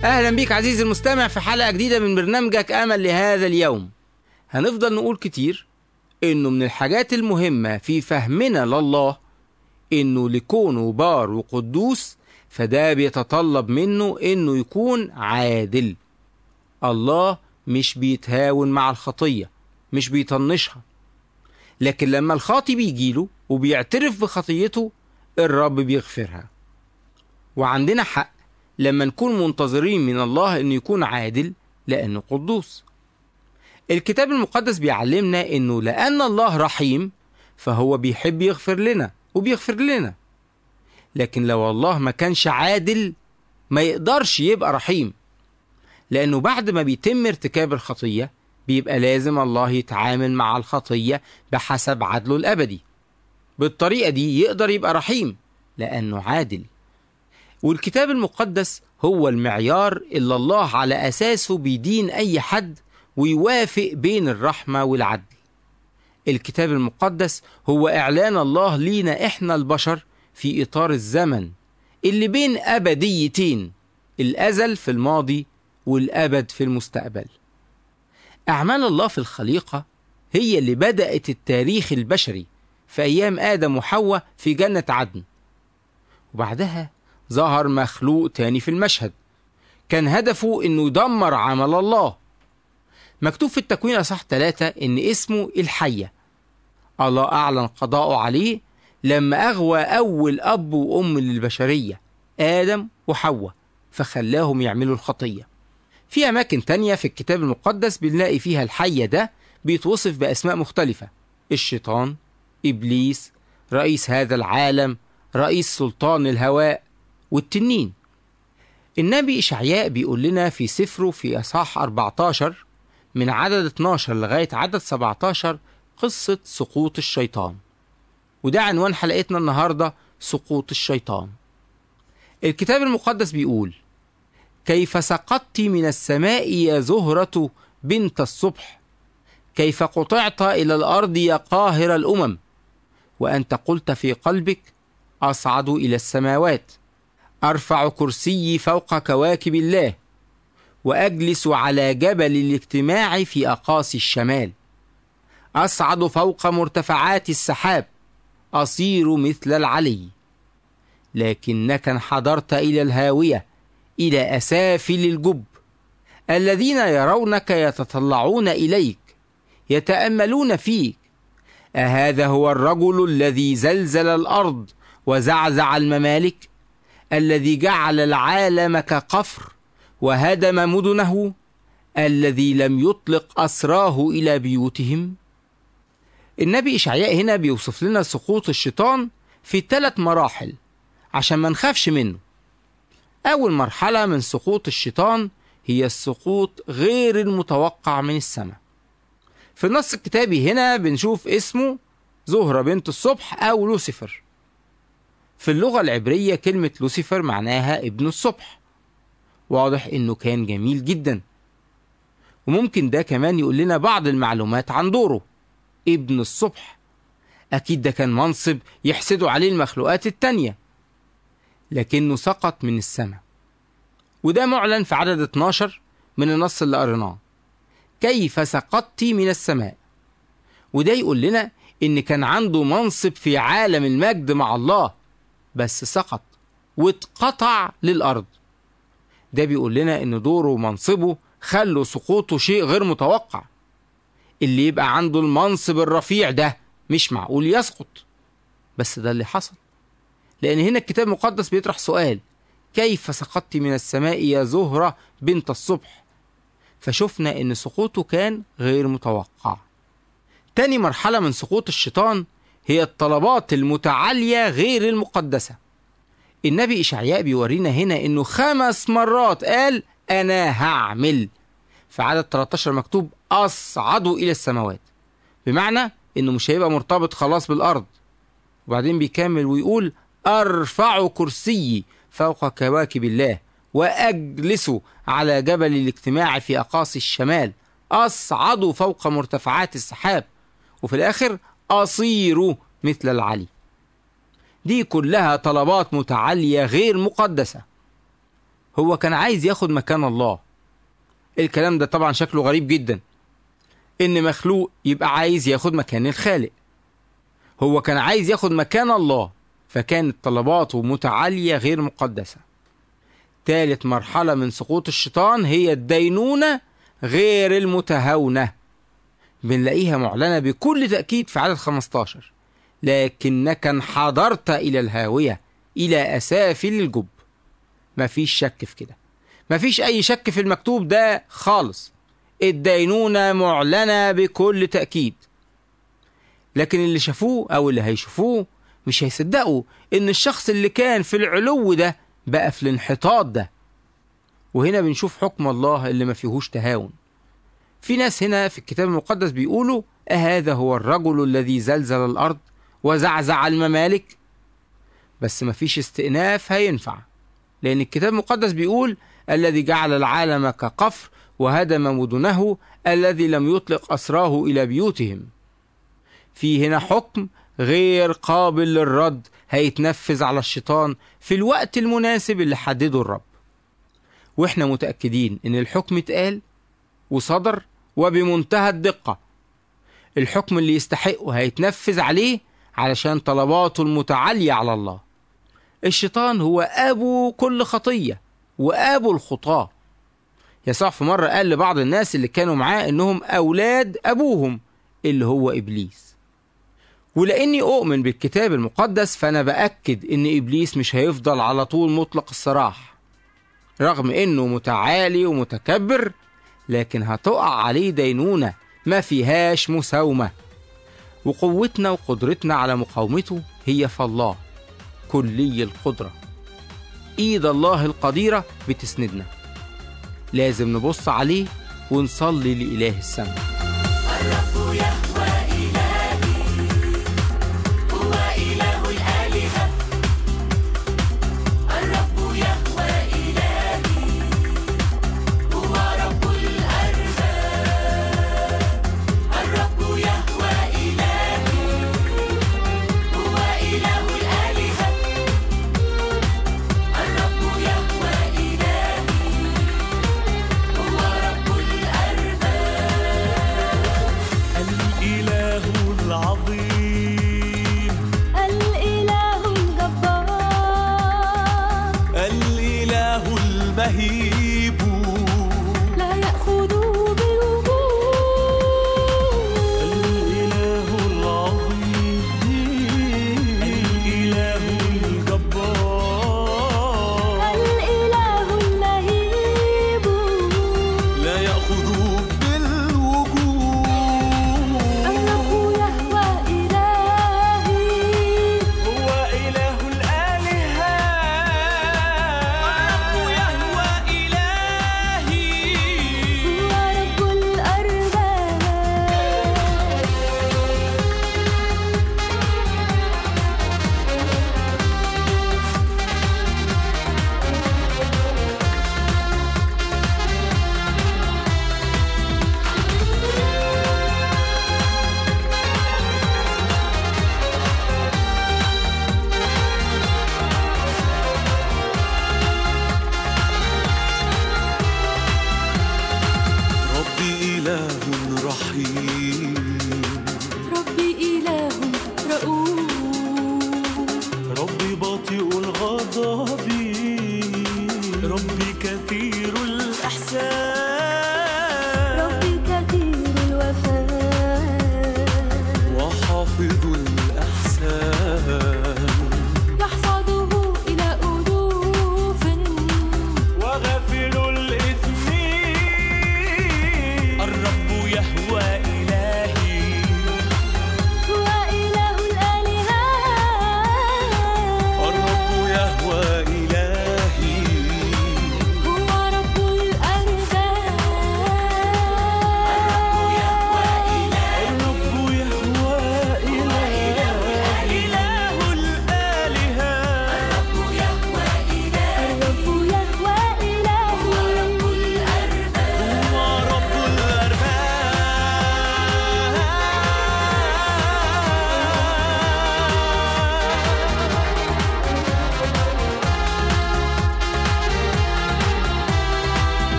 أهلا بيك عزيزي المستمع في حلقة جديدة من برنامجك أمل لهذا اليوم هنفضل نقول كتير إنه من الحاجات المهمة في فهمنا لله إنه لكونه بار وقدوس فده بيتطلب منه إنه يكون عادل الله مش بيتهاون مع الخطية مش بيطنشها لكن لما الخاطي بيجيله وبيعترف بخطيته الرب بيغفرها وعندنا حق لما نكون منتظرين من الله انه يكون عادل لانه قدوس الكتاب المقدس بيعلمنا انه لان الله رحيم فهو بيحب يغفر لنا وبيغفر لنا لكن لو الله ما كانش عادل ما يقدرش يبقى رحيم لانه بعد ما بيتم ارتكاب الخطيه بيبقى لازم الله يتعامل مع الخطيه بحسب عدله الابدي بالطريقه دي يقدر يبقى رحيم لانه عادل والكتاب المقدس هو المعيار اللي الله على اساسه بيدين اي حد ويوافق بين الرحمه والعدل الكتاب المقدس هو اعلان الله لينا احنا البشر في اطار الزمن اللي بين ابديتين الازل في الماضي والابد في المستقبل اعمال الله في الخليقه هي اللي بدات التاريخ البشري في ايام ادم وحواء في جنه عدن وبعدها ظهر مخلوق تاني في المشهد كان هدفه انه يدمر عمل الله مكتوب في التكوين اصح ثلاثة ان اسمه الحية الله اعلن قضاءه عليه لما اغوى اول اب وام للبشرية ادم وحواء فخلاهم يعملوا الخطية في اماكن تانية في الكتاب المقدس بنلاقي فيها الحية ده بيتوصف باسماء مختلفة الشيطان ابليس رئيس هذا العالم رئيس سلطان الهواء والتنين النبي إشعياء بيقول لنا في سفره في أصحاح 14 من عدد 12 لغاية عدد 17 قصة سقوط الشيطان وده عنوان حلقتنا النهاردة سقوط الشيطان الكتاب المقدس بيقول كيف سقطت من السماء يا زهرة بنت الصبح كيف قطعت إلى الأرض يا قاهر الأمم وأنت قلت في قلبك أصعد إلى السماوات ارفع كرسيي فوق كواكب الله واجلس على جبل الاجتماع في اقاصي الشمال اصعد فوق مرتفعات السحاب اصير مثل العلي لكنك انحدرت الى الهاويه الى اسافل الجب الذين يرونك يتطلعون اليك يتاملون فيك اهذا هو الرجل الذي زلزل الارض وزعزع الممالك الذي جعل العالم كقفر وهدم مدنه الذي لم يطلق اسراه الى بيوتهم النبي اشعياء هنا بيوصف لنا سقوط الشيطان في ثلاث مراحل عشان ما نخافش منه اول مرحله من سقوط الشيطان هي السقوط غير المتوقع من السماء في النص الكتابي هنا بنشوف اسمه زهرة بنت الصبح أو لوسيفر في اللغة العبرية كلمة لوسيفر معناها ابن الصبح واضح انه كان جميل جدا وممكن ده كمان يقول لنا بعض المعلومات عن دوره ابن الصبح اكيد ده كان منصب يحسدوا عليه المخلوقات التانية لكنه سقط من السماء وده معلن في عدد 12 من النص اللي قريناه كيف سقطت من السماء وده يقول لنا ان كان عنده منصب في عالم المجد مع الله بس سقط واتقطع للأرض ده بيقول لنا إن دوره ومنصبه خلوا سقوطه شيء غير متوقع اللي يبقى عنده المنصب الرفيع ده مش معقول يسقط بس ده اللي حصل لأن هنا الكتاب المقدس بيطرح سؤال كيف سقطت من السماء يا زهرة بنت الصبح فشفنا إن سقوطه كان غير متوقع تاني مرحلة من سقوط الشيطان هي الطلبات المتعالية غير المقدسة النبي إشعياء بيورينا هنا إنه خمس مرات قال أنا هعمل في عدد 13 مكتوب أصعدوا إلى السماوات بمعنى إنه مش هيبقى مرتبط خلاص بالأرض وبعدين بيكمل ويقول أرفع كرسيي فوق كواكب الله وأجلس على جبل الاجتماع في أقاصي الشمال أصعد فوق مرتفعات السحاب وفي الآخر أصير مثل العلي دي كلها طلبات متعالية غير مقدسة هو كان عايز ياخد مكان الله الكلام ده طبعا شكله غريب جدا ان مخلوق يبقى عايز ياخد مكان الخالق هو كان عايز ياخد مكان الله فكانت طلباته متعالية غير مقدسة تالت مرحلة من سقوط الشيطان هي الدينونة غير المتهاونة بنلاقيها معلنة بكل تأكيد في عدد 15 لكنك انحدرت إلى الهاوية إلى أسافل الجب مفيش شك في كده مفيش أي شك في المكتوب ده خالص الدينونة معلنة بكل تأكيد لكن اللي شافوه أو اللي هيشوفوه مش هيصدقوا إن الشخص اللي كان في العلو ده بقى في الانحطاط ده وهنا بنشوف حكم الله اللي ما فيهوش تهاون في ناس هنا في الكتاب المقدس بيقولوا أهذا هو الرجل الذي زلزل الأرض وزعزع الممالك بس مفيش استئناف هينفع لأن الكتاب المقدس بيقول الذي جعل العالم كقفر وهدم مدنه الذي لم يطلق أسراه إلى بيوتهم في هنا حكم غير قابل للرد هيتنفذ على الشيطان في الوقت المناسب اللي حدده الرب واحنا متأكدين ان الحكم اتقال وصدر وبمنتهى الدقة الحكم اللي يستحقه هيتنفذ عليه علشان طلباته المتعالية على الله الشيطان هو أبو كل خطية وأبو الخطاة يسوع في مرة قال لبعض الناس اللي كانوا معاه إنهم أولاد أبوهم اللي هو إبليس ولأني أؤمن بالكتاب المقدس فأنا بأكد إن إبليس مش هيفضل على طول مطلق السراح رغم إنه متعالي ومتكبر لكن هتقع عليه دينونة ما فيهاش مساومة وقوتنا وقدرتنا على مقاومته هي في الله كلي القدرة إيد الله القديرة بتسندنا لازم نبص عليه ونصلي لإله السماء الرب يهوى إلهي هو إله الآلهة الرب يهوى إلهي هو رب الأرباب الرب يهوى إلهي هو إله الآلهة الرب يهوى إلهي هو رب الأرباب الإله العظيم الإله الجبار الإله المهيب لا يأخذ بالوجود الإله العظيم الإله الجبار الإله المهيب لا يأخذ بالوجود الرب يهوى إلهي هو إله الآلهة الرب يهوى إلهي هو رب الأرباب ربي إله رحيم ربي إله رؤوف ربي بطيء الغضب ربي كثير الإحسان ربي كثير الوفاء وحافظ الأحسان يحفظه إلى ألوف وغافل الإثم الرب يهوى إلهي هو إله الآلهة الرب يهوى إلهي هو رب الأرباب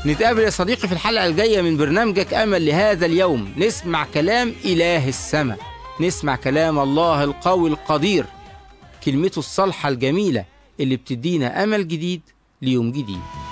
نتقابل يا صديقي في الحلقة الجاية من برنامجك أمل لهذا اليوم نسمع كلام إله السماء نسمع كلام الله القوي القدير كلمته الصالحة الجميلة اللي بتدينا أمل جديد ليوم جديد